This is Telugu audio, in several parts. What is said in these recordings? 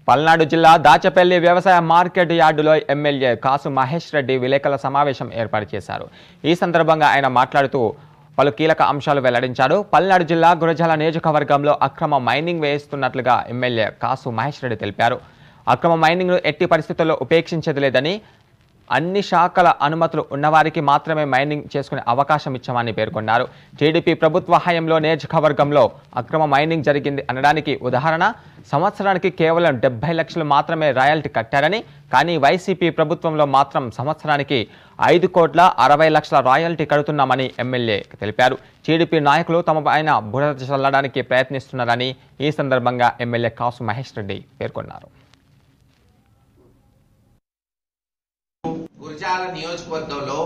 పల్నాడు జిల్లా దాచపల్లి వ్యవసాయ మార్కెట్ యార్డులో ఎమ్మెల్యే కాసు మహేష్ రెడ్డి విలేకరుల సమావేశం ఏర్పాటు చేశారు ఈ సందర్భంగా ఆయన మాట్లాడుతూ పలు కీలక అంశాలు వెల్లడించారు పల్నాడు జిల్లా గురజాల నియోజకవర్గంలో అక్రమ మైనింగ్ వేస్తున్నట్లుగా ఎమ్మెల్యే కాసు మహేష్ రెడ్డి తెలిపారు అక్రమ మైనింగ్ను ఎట్టి పరిస్థితుల్లో ఉపేక్షించేది లేదని అన్ని శాఖల అనుమతులు ఉన్నవారికి మాత్రమే మైనింగ్ చేసుకునే అవకాశం ఇచ్చామని పేర్కొన్నారు టీడీపీ ప్రభుత్వ హయాంలో నియోజకవర్గంలో అక్రమ మైనింగ్ జరిగింది అనడానికి ఉదాహరణ సంవత్సరానికి కేవలం డెబ్బై లక్షలు మాత్రమే రాయల్టీ కట్టారని కానీ వైసీపీ ప్రభుత్వంలో మాత్రం సంవత్సరానికి ఐదు కోట్ల అరవై లక్షల రాయల్టీ కడుతున్నామని ఎమ్మెల్యే తెలిపారు టీడీపీ నాయకులు తమ పైన బురద చల్లడానికి ప్రయత్నిస్తున్నారని ఈ సందర్భంగా ఎమ్మెల్యే కాసు మహేష్ రెడ్డి పేర్కొన్నారు గురజాల నియోజకవర్గంలో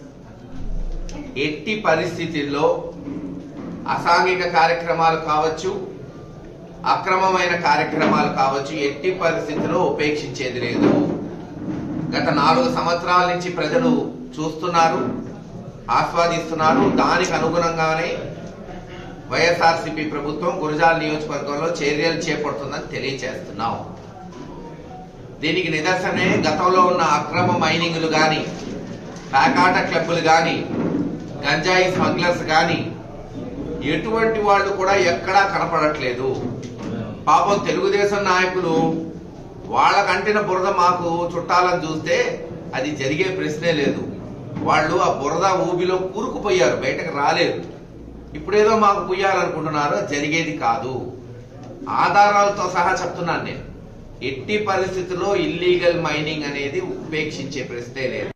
ఎట్టి పరిస్థితుల్లో అసాంఘిక కార్యక్రమాలు కావచ్చు అక్రమమైన కార్యక్రమాలు కావచ్చు ఎట్టి పరిస్థితుల్లో ఉపేక్షించేది లేదు గత నాలుగు సంవత్సరాల నుంచి ప్రజలు చూస్తున్నారు ఆస్వాదిస్తున్నారు దానికి అనుగుణంగానే వైఎస్ఆర్సీపీ ప్రభుత్వం గురజాల నియోజకవర్గంలో చర్యలు చేపడుతుందని తెలియజేస్తున్నాం దీనికి నిదర్శనే గతంలో ఉన్న అక్రమ మైనింగ్లు కానీ ప్యాకాట క్లబ్బులు కానీ గంజాయి స్మగ్లర్స్ కానీ ఎటువంటి వాళ్ళు కూడా ఎక్కడా కనపడట్లేదు పాపం తెలుగుదేశం నాయకులు వాళ్ళకంటిన బురద మాకు చుట్టాలని చూస్తే అది జరిగే ప్రశ్నే లేదు వాళ్ళు ఆ బురద ఊబిలో కూరుకుపోయారు బయటకు రాలేదు ఇప్పుడేదో మాకు పుయ్యాలనుకుంటున్నారో జరిగేది కాదు ఆధారాలతో సహా చెప్తున్నాను నేను ఎట్టి పరిస్థితుల్లో ఇల్లీగల్ మైనింగ్ అనేది ఉపేక్షించే ప్రశ్నే లేదు